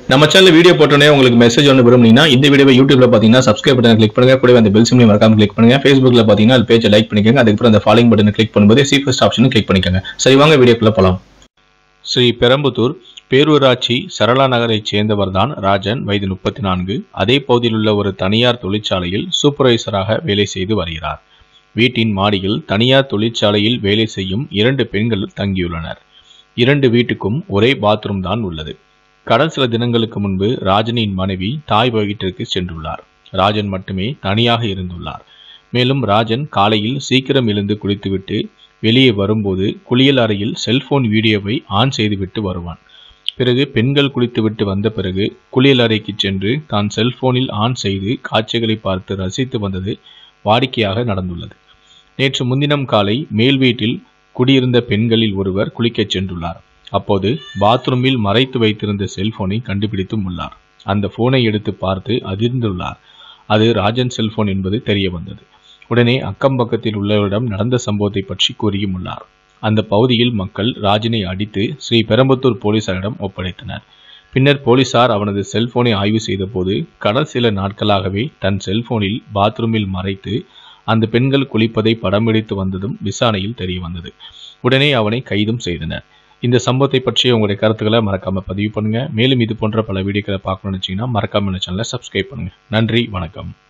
நம்ம channel video போட்டோன்னே உங்களுக்கு மெசேஜ் ஒன்று விரும்புனீங்கன்னா இந்த வீடியோவை யூடியூப்ல பார்த்தீங்கன்னா சப்ஸ்கிரைப் பட்டன் கிளிக் பண்ணுங்க கூடவே அந்த பெல் சிம்லையும் மறக்காம கிளிக் பண்ணுங்க ஃபேஸ்புக்ல பார்த்தீங்கன்னா அது பேஜை லைக் பண்ணிக்கோங்க அதுக்கப்புறம் அந்த ஃபாலோயிங் பட்டனை கிளிக் பண்ணும்போது சி ஃபர்ஸ்ட் ஆப்ஷனும் கிளிக் பண்ணிக்கோங்க சரி வாங்க வீடியோக்குள்ள போலாம் ஸ்ரீ பெரம்புத்தூர் பேரூராட்சி சரளா நகரைச் சேர்ந்தவர்தான் ராஜன் வயது முப்பத்தி நான்கு அதே பகுதியில் உள்ள ஒரு தனியார் தொழிற்சாலையில் சூப்பர்வைசராக வேலை செய்து வருகிறார் வீட்டின் மாடியில் தனியார் தொழிற்சாலையில் வேலை செய்யும் இரண்டு பெண்கள் தங்கியுள்ளனர் இரண்டு வீட்டுக்கும் ஒரே பாத்ரூம் தான் உள்ளது கடந்த சில தினங்களுக்கு முன்பு ராஜனின் மனைவி தாய் வீட்டிற்கு சென்றுள்ளார் ராஜன் மட்டுமே தனியாக இருந்துள்ளார் மேலும் ராஜன் காலையில் சீக்கிரம் எழுந்து குளித்துவிட்டு வெளியே வரும்போது குளியல் அறையில் செல்போன் வீடியோவை ஆன் செய்துவிட்டு வருவான் பிறகு பெண்கள் குளித்துவிட்டு வந்த பிறகு குளியல் அறைக்கு சென்று தான் செல்போனில் ஆன் செய்து காட்சிகளை பார்த்து ரசித்து வந்தது வாடிக்கையாக நடந்துள்ளது நேற்று முன்தினம் காலை மேல் வீட்டில் குடியிருந்த பெண்களில் ஒருவர் குளிக்கச் சென்றுள்ளார் அப்போது பாத்ரூமில் மறைத்து வைத்திருந்த செல்போனை கண்டுபிடித்தும் உள்ளார் அந்த போனை எடுத்து பார்த்து அதிர்ந்துள்ளார் அது ராஜன் செல்போன் என்பது தெரிய வந்தது உடனே அக்கம் பக்கத்தில் உள்ளவரிடம் நடந்த சம்பவத்தை பற்றி கூறியும் உள்ளார் அந்த பகுதியில் மக்கள் ராஜனை அடித்து ஸ்ரீ பெரம்பத்தூர் போலீசாரிடம் ஒப்படைத்தனர் பின்னர் போலீசார் அவனது செல்போனை ஆய்வு செய்தபோது கடந்த சில நாட்களாகவே தன் செல்போனில் பாத்ரூமில் மறைத்து அந்த பெண்கள் குளிப்பதை படமெடுத்து வந்ததும் விசாரணையில் தெரிய வந்தது உடனே அவனை கைதும் செய்தனர் இந்த சம்பவத்தை பற்றி உங்களுடைய கருத்துக்களை மறக்காம பதிவு பண்ணுங்க மேலும் இது போன்ற பல வீடியோக்களை பார்க்கணும்னு வச்சீங்கன்னா மறக்காம இந்த சேனலை சப்ஸ்கிரைப் பண்ணுங்க நன்றி வணக்கம்